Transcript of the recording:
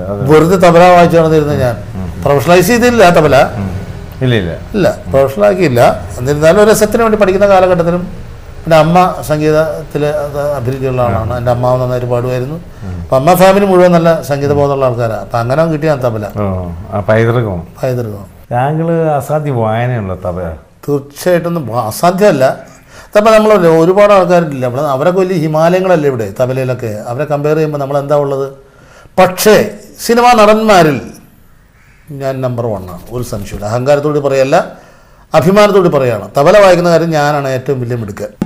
അത് വെറുതെ തബല വായിച്ചു നടന്നിരുന്ന ഞാൻ പ്രൊഫഷണലൈസ് ചെയ്തില്ല തബല ഇല്ല ഇല്ല ഇല്ല പ്രൊഫഷണലാക്കിയില്ല എന്നിരുന്നാലും ഒരു രസത്തിന് വേണ്ടി പഠിക്കുന്ന കാലഘട്ടത്തിലും എൻ്റെ അമ്മ സംഗീതത്തിൽ അഭിരുചിയുള്ള ആളാണ് എൻ്റെ അമ്മാവ് നന്നായിട്ട് പാടുമായിരുന്നു അപ്പം അമ്മ ഫാമിലി മുഴുവൻ നല്ല സംഗീത ബോധമുള്ള ആൾക്കാരാണ് അപ്പം അങ്ങനെ കിട്ടിയ തബല ഓ ആ പൈതൃകം പൈതൃകം താങ്കൾ അസാധ്യ വായനയുള്ള തപ തീർച്ചയായിട്ടും വ- അസാധ്യമല്ല തപ്പം നമ്മൾ ഒരുപാട് ആൾക്കാരില്ല നമ്മൾ അവരൊക്കെ വലിയ ഹിമാലയങ്ങളല്ലേ ഇവിടെ തബലയിലൊക്കെ അവരെ കമ്പയർ ചെയ്യുമ്പോൾ നമ്മൾ എന്താ ഉള്ളത് പക്ഷേ സിനിമാ നടന്മാരിൽ ഞാൻ നമ്പർ വണ്ണാണ് ഒരു സംശയമില്ല അഹങ്കാരത്തോട് പറയല്ല അഭിമാനത്തോട് പറയാണ് തബല വായിക്കുന്ന കാര്യം ഞാനാണ് ഏറ്റവും വലിയ മിടുക്കൻ